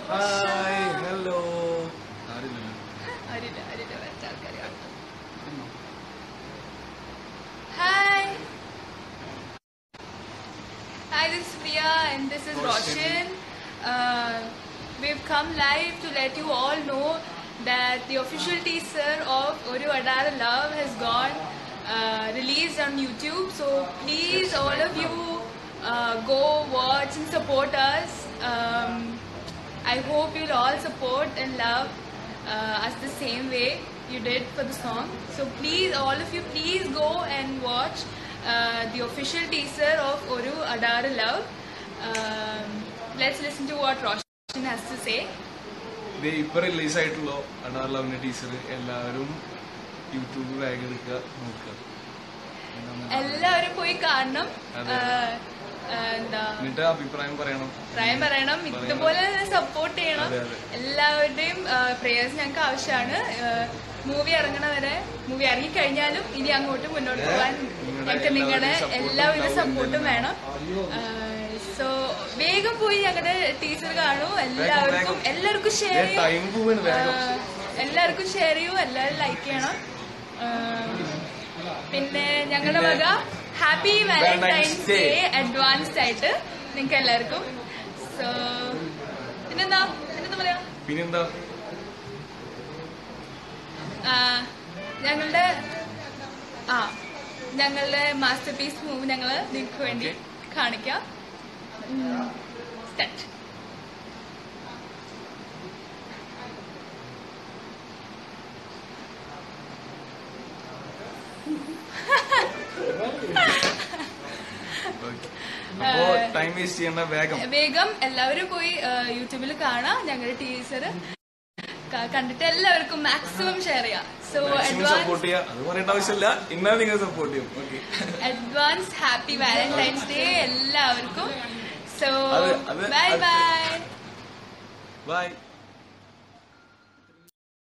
Hi hello ആരില്ലല്ലോ അറിയില്ല അറിയില്ല മറ്റേ ആൾക്കാരെ hi Hi, this is Priya and this is Roshan. Roshan. Uh, we've come live to let you all know that the official teaser of Oru Adara Love has gone uh, released on YouTube. So please, all of you, uh, go watch and support us. Um, I hope you'll all support and love uh, us the same way you did for the song. So please, all of you, please go and watch uh, the official teaser of Oru Adara Love. Um, let's listen to what Roshan has to say. ഇത് ഇപ്പൊ release ആയിട്ടുള്ള അഡാർ ലവിന്റെ teacher എല്ലാവരും YouTube bag എടുക്കുക നോക്കുക എല്ലാവരും പോയി കാണണം അതെ. ആഹ്, ആഹ്, എന്താ എന്നിട്ട് അഭിപ്രായം പറയണം അഭിപ്രായം പറയണം ഇതുപോലെ സപ്പോർട്ട് ചെയ്യണം അതെ, അതെ. എല്ലാവരുടെയും പ്രേയേഴ്സ് ഞങ്ങൾക്ക് ആവശ്യമാണ് മൂവി ഇറങ്ങണവരെ മൂവി ഇറങ്ങിക്കഴിഞ്ഞാലും ഇനി അങ്ങോട്ട് മുന്നോട്ട് പോകാൻ ഞങ്ങൾക്ക് നിങ്ങളുടെ എല്ലാവരുടെ സപ്പോർട്ടും വേണം സോ വേഗം പോയി ഞങ്ങളുടെ ടീച്ചർ കാണൂ എല്ലാവർക്കും വേഗം. എല്ലാവർക്കും ഷെയർ ചെയ്യൂ ടൈം പോവാണ് വേഗം ആഹ്, എല്ലാവർക്കും ഷെയർ ചെയ്യൂ എല്ലാവരും ലൈക്ക് ചെയ്യണം ആഹ്, പിന്നെ ഞങ്ങളുടെ വക ഹാപ്പി വാലന്റൈൻസ് ഡേ അഡ്വാൻസ്ഡ് ആയിട്ട് നിങ്ങൾക്ക് എല്ലാവർക്കും സോ പിന്നെന്താ പിന്നെന്താ പറയാ പിന്നെന്താ ആഹ്, ഞങ്ങളുടെ ആ ഞങ്ങളുടെ മാസ്റ്റർ പീസ് മൂവ് ഞങ്ങൾ നിങ്ങൾക്ക് വേണ്ടി കാണിക്കാം സ്റ്റാർട്ട് Okay. അപ്പോ ടൈം വേസ്റ്റ് ചെയ്യേണ്ട വേഗം വേഗം എല്ലാവരും പോയി യൂട്യൂബിൽ കാണാം ഞങ്ങളുടെ ടീച്ചർ കണ്ടിട്ട് എല്ലാവർക്കും മാക്സിമം ഷെയർ ചെയ്യാം സോ മാക്സിമം സപ്പോർട്ട് അഡ്വാൻസ് ചെയ്യുക അത് പറയേണ്ട ആവശ്യമില്ല ഇന്നാലും നിങ്ങൾ സപ്പോർട്ട് ചെയ്യും okay advance happy Valentine's day എല്ലാവർക്കും സോ അത്- അത്- ബൈ അത്- ബൈ ബൈ